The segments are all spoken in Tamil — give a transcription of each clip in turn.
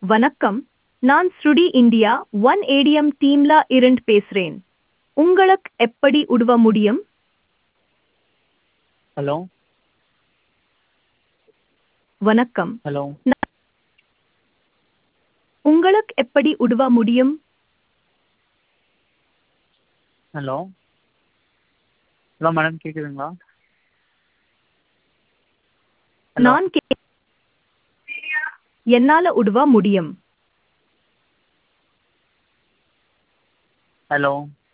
வணக்கம் நான் ஸ்ருடி இந்தியா ஒன் ஏடிஎம் டீம்ல இருந்து பேசுறேன் உங்களுக்கு எப்படி உதவ முடியும் ஹலோ வணக்கம் ஹலோ உங்களுக்கு எப்படி உதவ முடியும் ஹலோ ஹலோ மேடம் கேட்குதுங்களா ஹலோ நான் கே என்னால உதவ முடியும் ஹலோ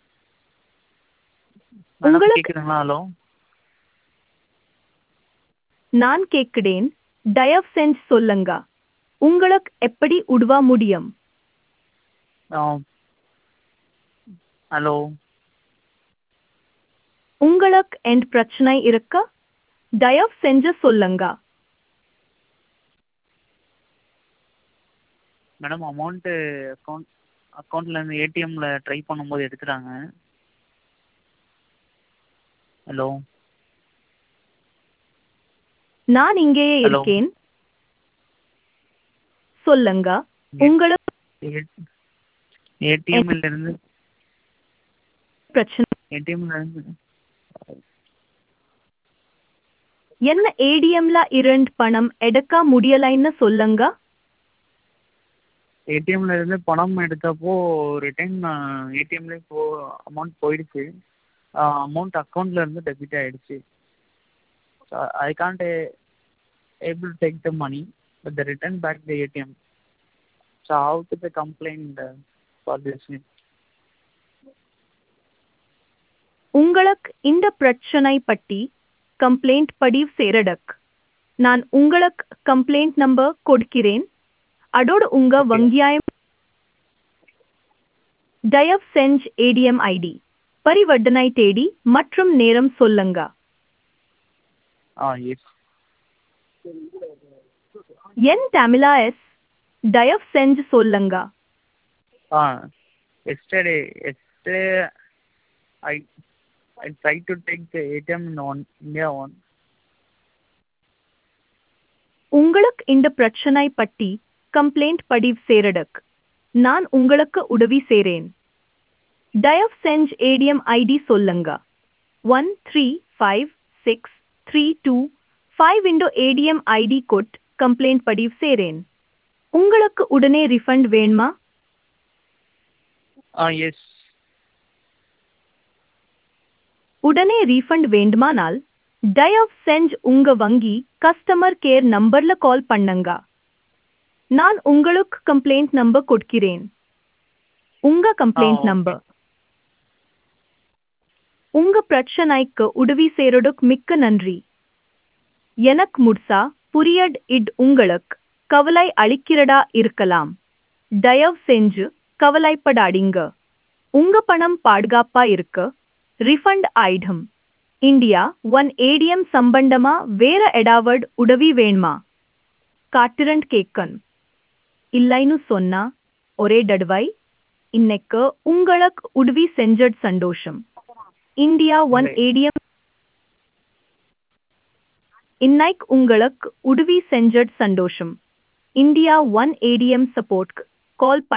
மேடம் உங்களுக்கு- கேட்குதுங்களா ஹலோ நான் கேட்கிறேன் தயவு செஞ்சு சொல்லுங்க உங்களுக்கு எப்படி உதவ முடியும் ஹலோ உங்களுக்கு எந்த பிரச்சனை இருக்க தயவு செஞ்சு சொல்லுங்க மேடம் அமௌண்ட்டு அக்கௌண்ட் அக்கௌண்ட்லேருந்து ஏடிஎம்மில் ட்ரை பண்ணும்போது எடுத்துட்டாங்க ஹலோ நான் இங்கேயே Hello. இருக்கேன் சொல்லுங்க உங்களுக்கு ஏடிஎம்மில் பிரச்சனை ஏடிஎம்மில் இருந்து என்ன ஏடிஎம்ல இருந்து பணம் எடுக்க முடியலைன்னு சொல்லுங்க ஏடிஎம்ல இருந்து பணம் எடுத்தப்போ ரிட்டர்ன் ஏடிஎம்ல போ அமௌண்ட் போயிடுச்சு அமௌண்ட் அக்கௌண்ட்ல இருந்து டெபிட் ஆயிடுச்சு I can't able take the money but the return back the ATM so how to the complaint for this உங்களுக்கு இந்த பிரச்சனை பற்றி கம்ப்ளைண்ட் பதிவு செய்யறதுக் நான் உங்களுக்கு கம்ப்ளைண்ட் நம்பர் கொடுக்கிறேன் அதோடு உங்க Okay. வங்கியாயம் தயவு செஞ்சு ஏடிஎம் ஐடி பரிவர்த்தனை தேதி மற்றும் நேரம் சொல்லுங்க ஆ எஸ் என் தமிழா எஸ் தயவு செஞ்சு சொல்லுங்க ah yesterday yesterday I I try to take the ATM in one India one உங்களுக்கு இந்த பிரச்சனை பற்றி கம்ப்ளைண்ட் பதிவு செய்யறதுக் நான் உங்களுக்கு உதவி செய்றேன் தயவு செஞ்சு ஏடிஎம் ஐடி சொல்லுங்க one three five six three two five into ATM ID got complaint பதிவு செய்றேன் உங்களுக்கு உடனே ரிஃபண்ட் வேணுமா ஆ எஸ் உடனே ரீஃபண்ட் வேண்டுமானால் தயவு செஞ்சு உங்க வங்கி கஸ்டமர் கேர் நம்பர்ல கால் பண்ணுங்க நான் உங்களுக்கு கம்ப்ளைண்ட் நம்பர் கொடுக்கிறேன் உங்க கம்ப்ளைண்ட் okay. நம்பர் உங்க பிரச்சனைக்கு உதவி செய்யறதுக்கு மிக்க நன்றி எனக்கு முட்சா புரியட் இட் உங்களுக்கு கவலை அளிக்கிறதா இருக்கலாம் தயவு செஞ்சு கவலைப்படாதீங்க உங்க பணம் பாதுகாப்பா இருக்க ரிஃபண்ட் ஆயிடும் இந்தியா ஒன் ஏடிஎம் சம்பந்தமா வேற எடாவட் உதவி வேணுமா காட்டிரண்ட் கேக்கன் இல்லைன்னு சொன்னா ஒரே தடவை இன்னைக்கு உங்களுக்கு உதவி செஞ்சட் சந்தோஷம் இந்தியா ஒன் இல்லை. ஏடிஎம் இன்னைக்கு உங்களுக்கு உதவி செஞ்சட் சந்தோஷம் இந்தியா ஒன் ஏடிஎம் சப்போர்ட் கால்